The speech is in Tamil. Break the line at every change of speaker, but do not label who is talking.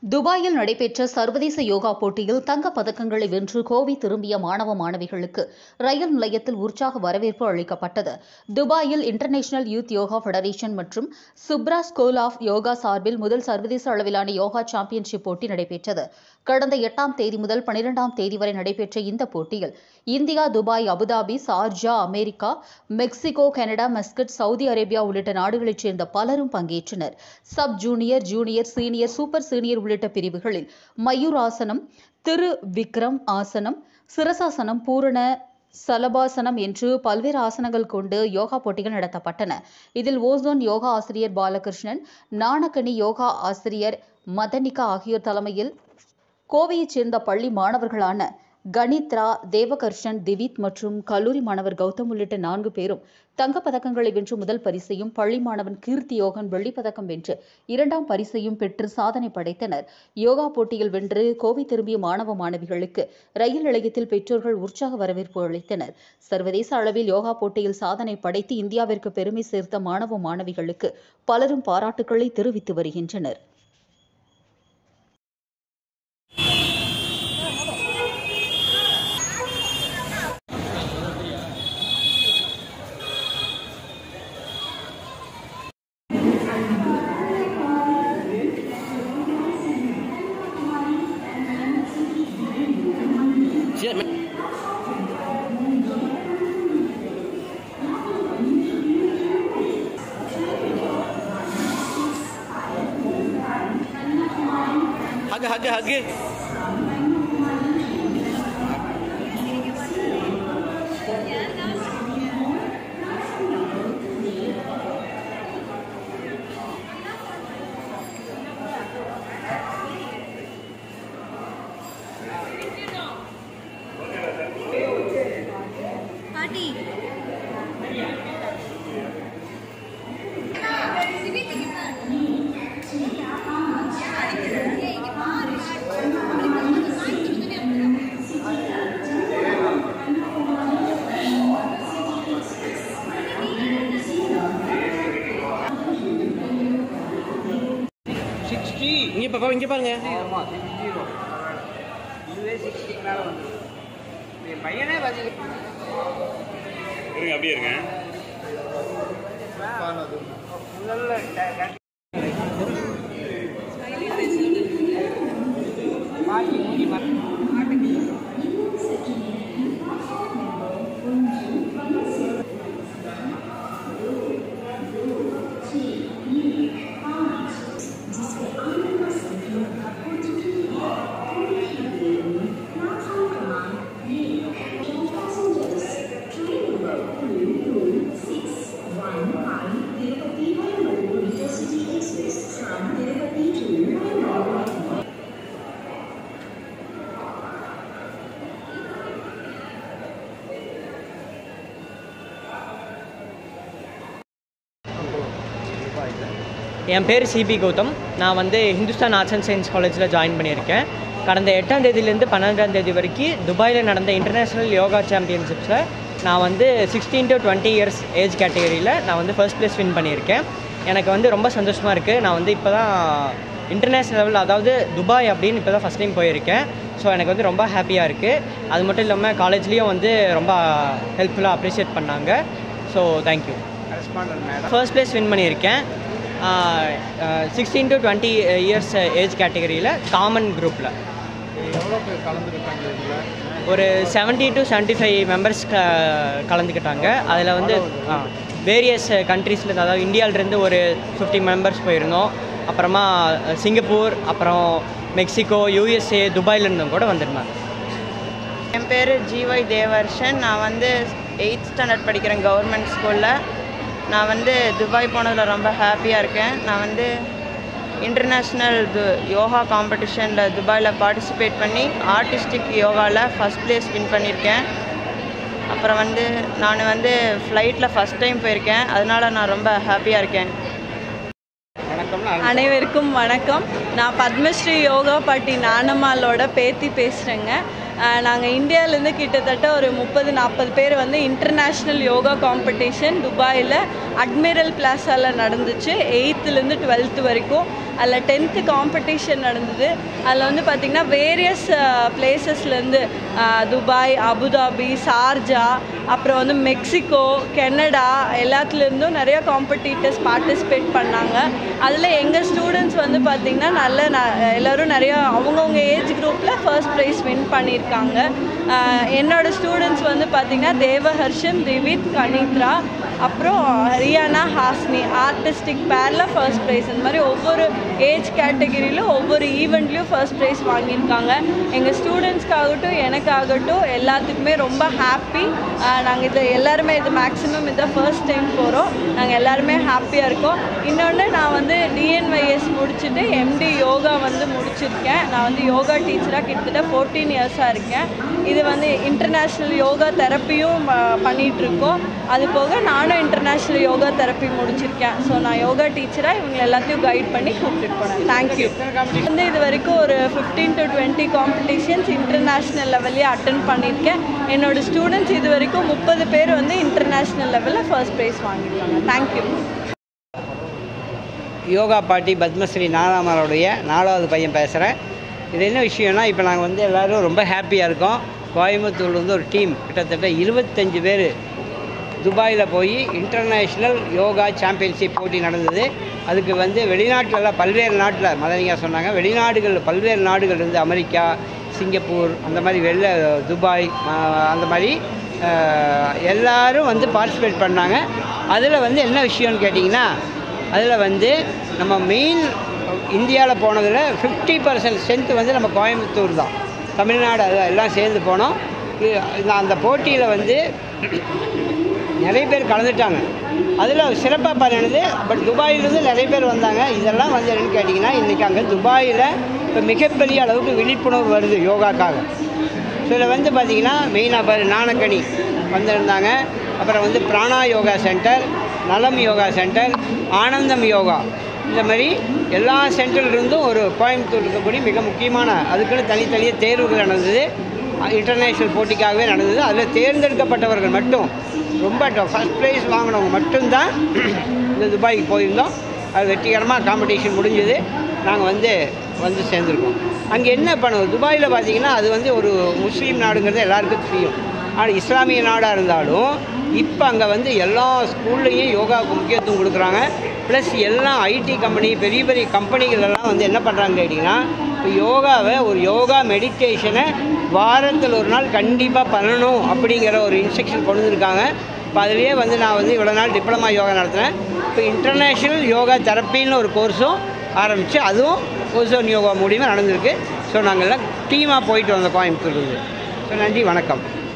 துபாயில் நடைபெற்ற சர்வதேச யோகா போட்டியில் தங்கப் பதக்கங்களை வென்று கோவை திரும்பிய மாணவ மாணவிகளுக்கு ரயில் நிலையத்தில் உற்சாக வரவேற்பு அளிக்கப்பட்டது துபாயில் இன்டர்நேஷனல் யூத் யோகா ஃபெடரேஷன் மற்றும் சுப்ரா ஸ்கூல் ஆஃப் யோகா சார்பில் முதல் சர்வதேச அளவிலான யோகா சாம்பியன்ஷிப் போட்டி நடைபெற்றது கடந்த எட்டாம் தேதி முதல் பனிரெண்டாம் தேதி வரை நடைபெற்ற இந்த போட்டியில் India Dubai Abu Dhabi Sharjah America Mexico Canada Muscat Saudi Arabia உள்ளிட்ட நாடுகளைச் சேர்ந்த பலரும் பங்கேற்றனர் sub junior junior senior super senior உள்ளிட்ட பிரிவுகளில் மயூர் ஆசனம் திரு விக்ரம் ஆசனம் சிரசாசனம் பூரண சலபாசனம் என்று பல்வேறு ஆசனங்கள் கொண்டு யோகா போட்டிகள் நடத்தப்பட்டன இதில் ஓசோன் யோகா ஆசிரியர் பாலகிருஷ்ணன் நாணக்கனி யோகா ஆசிரியர் மதனிகா ஆகியோர் தலைமையில் கோவையைச் சேர்ந்த பள்ளி மாணவர்களான கணித்ரா தேவகர்ஷன் திவித் மற்றும் கல்லூரி மாணவர் கௌதம் உள்ளிட்ட நான்கு பேரும் தங்கப் பதக்கங்களை வென்று முதல் பரிசையும் பள்ளி மாணவன் கீர்த்தி யோகன் வெள்ளிப் பதக்கம் வென்று இரண்டாம் பரிசையும் பெற்று சாதனை படைத்தனர் யோகா போட்டியில் வென்று கோவை திரும்பிய மாணவ மாணவிகளுக்கு ரயில் நிலையத்தில் பெற்றோர்கள் உற்சாக வரவேற்பு அளித்தனர் சர்வதேச அளவில் யோகா போட்டியில் சாதனை படைத்து இந்தியாவிற்கு பெருமை சேர்த்த மாணவ மாணவிகளுக்கு பலரும் பாராட்டுக்களை தெரிவித்து வருகின்றனர்
ஹக்கு ஹக்கு ஹக்கு
பாட்டி
சிக்ஸ்டி இங்கே பாப்பா இங்கே பாருங்க
ஆமாம் சிக்ஸ் ஜீரோ இதுவே சிக்ஸ்டிக்கு மேலே வந்து என் பையனே பார்த்தீங்க
இருங்க அப்படியே இருங்க
முதல்ல மாட்டி மூடி மாட்டி
என் பேர் சிபி கௌதம் நான் வந்து ஹிந்துஸ்தான் ஆர்ட்ஸ் அண்ட் சயின்ஸ் காலேஜில் ஜாயின் பண்ணியிருக்கேன் கடந்த எட்டாம் தேதியிலேருந்து பன்னெண்டாம் தேதி வரைக்கும் துபாயில் நடந்த இன்டர்நேஷ்னல் யோகா சாம்பியன்ஷிப்ஸில் நான் வந்து sixteen to twenty years age கேட்டகரியில் நான் வந்து ஃபர்ஸ்ட் ப்ளேஸ் வின் பண்ணியிருக்கேன் எனக்கு வந்து ரொம்ப சந்தோஷமாக இருக்குது நான் வந்து இப்போ தான் இன்டர்நேஷ்னல் லெவலில் அதாவது துபாய் அப்படின்னு இப்போ தான் ஃபஸ்ட் டைம் போயிருக்கேன் ஸோ எனக்கு வந்து ரொம்ப ஹாப்பியாக இருக்குது அது மட்டும் இல்லாமல் காலேஜ்லேயும் வந்து ரொம்ப ஹெல்ப்ஃபுல்லாக அப்ரிஷியேட் பண்ணாங்க so thank you
correspondent madam
first place win பண்ணியிருக்கேன் sixteen to twenty years age கேட்டகரியில் காமன் குரூப்பில்
எவ்வளோ பேர் கலந்துருக்காங்க இதில்
ஒரு seventy to seventy five members க கலந்துக்கிட்டாங்க அதில் வந்து வேரியஸ் கண்ட்ரீஸில் அதாவது இந்தியாவிலேருந்து ஒரு ஃபிஃப்டி மெம்பர்ஸ் போயிருந்தோம் அப்புறமா சிங்கப்பூர் அப்புறம் மெக்சிகோ யூஎஸ்ஏ துபாயிலேருந்தும் கூட வந்திருந்தாங்க
என் பேர் ஜிஒய் தேவர்ஷன் நான் வந்து எயித் ஸ்டாண்டர்ட் படிக்கிறேன் கவர்மெண்ட் ஸ்கூலில் நான் வந்து துபாய் போனதில் ரொம்ப ஹாப்பியாக இருக்கேன் நான் வந்து இன்டர்நேஷ்னல் து யோகா காம்படிஷனில் துபாயில் பார்ட்டிசிபேட் பண்ணி ஆர்டிஸ்டிக் யோகாவில் ஃபஸ்ட் ப்ளேஸ் வின் பண்ணியிருக்கேன் அப்புறம் வந்து நான் வந்து ஃப்ளைட்டில் ஃபஸ்ட் டைம் போயிருக்கேன் அதனால் நான் ரொம்ப ஹாப்பியாக இருக்கேன்
வணக்கம்னா
அனைவருக்கும் வணக்கம் நான் பத்மஸ்ரீ யோகா பாட்டி நானம்மாளோட பேத்தி பேசுகிறேங்க நாங்கள் இந்தியாவிலேருந்து கிட்டத்தட்ட ஒரு முப்பது நாற்பது பேர் வந்து இன்டர்நேஷ்னல் யோகா காம்படிஷன் துபாயில் அட்மிரல் பிளாஸாவில் நடந்துச்சு எயித்துலேருந்து டுவெல்த்து வரைக்கும் அதில் டென்த்து காம்படிஷன் நடந்தது அதில் வந்து பார்த்திங்கன்னா வேரியஸ் பிளேசஸ்லேருந்து துபாய் அபுதாபி சார்ஜா அப்புறம் வந்து மெக்சிகோ கெனடா எல்லாத்துலேருந்தும் நிறைய காம்படிட்டர்ஸ் பார்ட்டிசிபேட் பண்ணாங்க அதில் எங்கள் ஸ்டூடெண்ட்ஸ் வந்து பார்த்திங்கன்னா நல்ல ந- எல்லோரும் நிறைய அவங்கவுங்க ஏஜ் குரூப்பில் ஃபர்ஸ்ட் ப்ரைஸ் வின் பண்ணியிருக்காங்க ஆஹ் என்னோட ஸ்டூடெண்ட்ஸ் வந்து பார்த்திங்கன்னா தேவஹர்ஷன் திவித் கனித்ரா அப்புறம் ஹரியானா ஹாஸ்னி ஆர்டிஸ்டிக் பேரில் ஃபர்ஸ்ட் ப்ரைஸ் இந்த மாதிரி ஒவ்வொரு ஏஜ் கேட்டகரியிலும் ஒவ்வொரு ஈவெண்ட்லேயும் ஃபர்ஸ்ட் ப்ரைஸ் வாங்கியிருக்காங்க எங்கள் ஸ்டூடெண்ட்ஸ்க்காகட்டும் எனக்காகட்டும் எல்லாத்துக்குமே ரொம்ப ஹாப்பி நாங்கள் இது எல்லாருமே இது மேக்ஸிமம் இதை ஃபர்ஸ்ட் டைம் போகிறோம் நாங்கள் எல்லாருமே ஹாப்பியாக இருக்கோம் இன்னொன்று நான் வந்து டிஎன்ஒய்எஸ் முடிச்சுட்டு எம்டி யோகா வந்து முடிச்சிருக்கேன் நான் வந்து யோகா டீச்சராக கிட்டத்தட்ட ஃபோர்டீன் இயர்ஸாக இருக்கேன் இது வந்து இன்டர்நேஷ்னல் யோகா தெரப்பியும் பண்ணிகிட்ருக்கோம் அது போக நானும் இன்டர்நேஷ்னல் யோகா தெரப்பி முடிச்சிருக்கேன் ஸோ நான் யோகா டீச்சராக இவங்க எல்லாத்தையும் கைட் பண்ணி கூப்பிட்டுட்டு போனேன் தேங்க்யூ வந்து இது வரைக்கும் ஒரு fifteen to twenty competitions international லெவல்லே அட்டன் பண்ணியிருக்கேன் என்னோட ஸ்டூடெண்ட்ஸ் இது வரைக்கும் முப்பது பேர் வந்து இன்டர்நேஷ்னல் லெவலில் ஃபர்ஸ்ட் ப்ரைஸ் வாங்கியிருக்காங்க தேங்க்யூ
யோகா பாட்டி பத்மஸ்ரீ நாலாமருடைய நாலாவது பையன் பேசுகிறேன் இது என்ன விஷயம்னா இப்போ நாங்கள் வந்து எல்லோரும் ரொம்ப ஹாப்பியாக இருக்கோம் கோயம்புத்தூர்ல வந்து ஒரு டீம் கிட்டத்தட்ட இருபத்தஞ்சு பேர் துபாயில் போய் இன்டர்நேஷ்னல் யோகா சாம்பியன்ஷிப் போட்டி நடந்தது அதுக்கு வந்து வெளிநாட்டிலலாம் பல்வேறு நாட்டில் மதனியா சொன்னாங்க வெளிநாடுகள் பல்வேறு நாடுகள் இருந்து அமெரிக்கா சிங்கப்பூர் அந்த மாதிரி வெளில துபாய் ஆஹ், அந்த மாதிரி ஆஹ், எல்லாரும் வந்து பார்ட்டிசிபேட் பண்ணாங்க அதில் வந்து என்ன விஷயம்னு கேட்டிங்கன்னா அதில் வந்து நம்ம மெயின் இந்தியாவில் போனதில் ஃபிஃப்டி பர்சன்ட் ஸ்ட்ரென்த் வந்து நம்ம கோயம்புத்தூர் தான் தமிழ்நாடு அது எல்லாம் சேர்ந்து போனோம் இ- இந்த அந்த போட்டியில் வந்து நிறைய பேர் கலந்துட்டாங்க அதில் சிறப்பாக பண்ணினது பட் துபாயிலேருந்து நிறைய பேர் வந்தாங்க இதெல்லாம் வந்து என்னன்னு கேட்டிங்கன்னா இன்றைக்கி அங்கே துபாயில் இப்போ மிகப்பெரிய அளவுக்கு விழிப்புணர்வு வருது யோகாக்காக ஸோ இதில் வந்து பார்த்திங்கன்னா மெயினாக பாரு நாணக்கணி வந்திருந்தாங்க அப்புறம் வந்து பிராணா யோகா சென்டர் நலம் யோகா சென்டர் ஆனந்தம் யோகா இந்த மாதிரி எல்லா சென்டர்லேருந்தும் ஒரு கோயம்புத்தூர் இருக்கக்கூடிய மிக முக்கியமான அதுக்குன்னு தனித்தனியாக தேர்வுகள் நடந்தது இன்டர்நேஷ்னல் போட்டிக்காகவே நடந்தது அதில் தேர்ந்தெடுக்கப்பட்டவர்கள் மட்டும் ரொம்ப ஃபஸ்ட் ப்ரைஸ் வாங்கினவங்க மட்டும்தான் இந்த துபாய்க்கு போயிருந்தோம் அது வெற்றிகரமாக காம்படிஷன் முடிஞ்சது நாங்கள் வந்து வந்து சேர்ந்துருக்கோம் அங்கே என்ன பண்ணுவோம் துபாயில் பார்த்தீங்கன்னா அது வந்து ஒரு முஸ்லீம் நாடுங்கிறது எல்லாருக்கும் தெரியும் ஆனால் இஸ்லாமிய நாடாக இருந்தாலும் இப்போ அங்கே வந்து எல்லா ஸ்கூல்லையும் யோகாவுக்கு முக்கியத்துவம் கொடுக்குறாங்க ப்ளஸ் எல்லாம் ஐடி கம்பெனி பெரிய பெரிய கம்பெனிகள் எல்லாம் வந்து என்ன பண்ணுறாங்க கேட்டிங்கன்னா இப்போ யோகாவை ஒரு யோகா மெடிடேஷனை வாரத்தில் ஒரு நாள் கண்டிப்பாக பண்ணணும் அப்படிங்கிற ஒரு இன்ஸ்ட்ரக்ஷன் கொண்டு வந்திருக்காங்க இப்போ அதுலேயே வந்து நான் வந்து இவ்வளோ நாள் டிப்ளமா யோகா நடத்தினேன் இப்போ இன்டர்நேஷ்னல் யோகா தெரப்பின்னு ஒரு கோர்ஸும் ஆரம்பித்து அதுவும் ஓசோன் யோகா மூலியமாக நடந்திருக்கு ஸோ நாங்கள் எல்லாம் டீமாக போயிட்டு வந்தோம் கோயம்புத்தூர்லேருந்து ஸோ நன்றி வணக்கம்